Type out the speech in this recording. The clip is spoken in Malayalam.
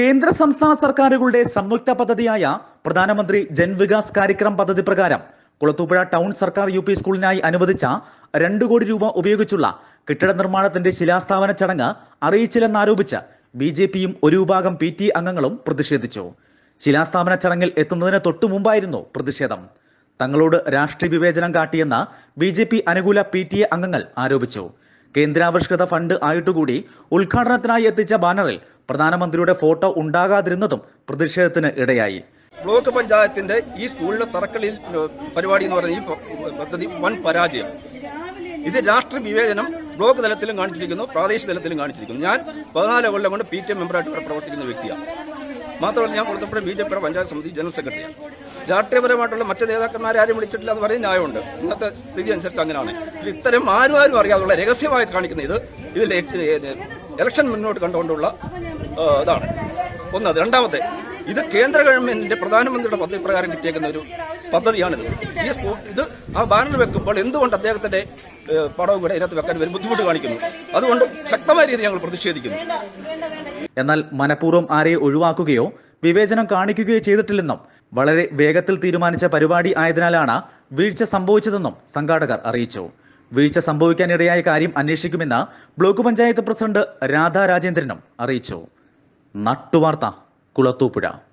കേന്ദ്ര സംസ്ഥാന സർക്കാരുകളുടെ സംയുക്ത പദ്ധതിയായ പ്രധാനമന്ത്രി ജൻവികാസ് കാര്യക്രം പദ്ധതി പ്രകാരം കുളത്തൂപ്പുഴ ടൗൺ സർക്കാർ യു പി സ്കൂളിനായി അനുവദിച്ച രണ്ടു കോടി രൂപ ഉപയോഗിച്ചുള്ള കെട്ടിട നിർമ്മാണത്തിന്റെ ശിലാസ്ഥാപന ചടങ്ങ് അറിയിച്ചില്ലെന്നാരോപിച്ച് ബി ജെ പിയും ഒരു വിഭാഗം പി ടി അംഗങ്ങളും പ്രതിഷേധിച്ചു ശിലാസ്ഥാപന ചടങ്ങിൽ എത്തുന്നതിന് തൊട്ടു മുമ്പായിരുന്നു പ്രതിഷേധം തങ്ങളോട് രാഷ്ട്രീയ വിവേചനം കാട്ടിയെന്ന് ബി ജെ പി അനുകൂല പി ടി എ അംഗങ്ങൾ ആരോപിച്ചു കേന്ദ്രാവിഷ്കൃത ഫണ്ട് ആയിട്ടുകൂടി ഉദ്ഘാടനത്തിനായി എത്തിച്ച ബാനറിൽ പ്രധാനമന്ത്രിയുടെ ഫോട്ടോ ഉണ്ടാകാതിരുന്നതും പ്രതിഷേധത്തിന് ഇടയായി ബ്ലോക്ക് പഞ്ചായത്തിന്റെ ഈ സ്കൂളിലെ തറക്കളിൽ ഏഹ്, പരിപാടി എന്ന് പറയുന്ന ഈ പ- പദ്ധതി വൻ പരാജയം ഇത് രാഷ്ട്രീയ വിവേചനം ബ്ലോക്ക് തലത്തിലും കാണിച്ചിരിക്കുന്നു പ്രാദേശിക തലത്തിലും കാണിച്ചിരിക്കുന്നു ഞാൻ പതിനാല് കൊല്ലം കൊണ്ട് പി ടി എം മെമ്പറായിട്ട് ഇവിടെ പ്രവർത്തിക്കുന്ന വ്യക്തിയാണ് മാത്രമല്ല ഞാൻ കൊടുത്തപ്പോൾ ബി ജെ പിയുടെ പഞ്ചായത്ത് സമിതി ജനറൽ സെക്രട്ടറിയാണ് രാഷ്ട്രീയപരമായിട്ടുള്ള മറ്റ് നേതാക്കന്മാരെ ആരും വിളിച്ചിട്ടില്ല എന്ന് പറയുന്ന ന്യായമുണ്ട് ഇന്നത്തെ സ്ഥിതി അനുസരിച്ച് അങ്ങനെയാണ് പക്ഷേ ഇത്തരം ആരും ആരും അറിയാതുള്ള രഹസ്യമായി കാണിക്കുന്ന ഇത് ഇതിൽ ഇലക്ഷൻ മുന്നോട്ട് കണ്ടുകൊണ്ടുള്ള ആ, ഇതാണ് ഒന്നത് രണ്ടാമത്തെ ഇത് കേന്ദ്ര ഗവൺമെന്റിന്റെ പ്രധാനമന്ത്രിയുടെ പദ്ധതി പ്രകാരം കിട്ടിയേക്കുന്ന ഒരു പദ്ധതിയാണിത് ഈ സ്കൂ ഇത് ആ ബാനർ വെക്കുമ്പോൾ എന്തുകൊണ്ട് അദ്ദേഹത്തിന്റെ ഏ, പടവും കൂടെ ഇതിനകത്ത് വെക്കാൻ ഒരു ബുദ്ധിമുട്ട് കാണിക്കുന്നു അതുകൊണ്ട് ശക്തമായ രീതിയിൽ ഞങ്ങൾ പ്രതിഷേധിക്കുന്നു എന്നാൽ മനഃപൂർവ്വം ആരെ ഒഴിവാക്കുകയോ വിവേചനം കാണിക്കുകയോ ചെയ്തിട്ടില്ലെന്നും വളരെ വേഗത്തിൽ തീരുമാനിച്ച പരിപാടി ആയതിനാലാണ് വീഴ്ച സംഭവിച്ചതെന്നും സംഘാടകർ അറിയിച്ചു വീഴ്ച സംഭവിക്കാനിടയായ കാര്യം അന്വേഷിക്കുമെന്ന് ബ്ലോക്ക് പഞ്ചായത്ത് പ്രസിഡന്റ് രാധാ രാജേന്ദ്രനും അറിയിച്ചു നട്ടുവാർത്ത കുളത്തൂപ്പുഴ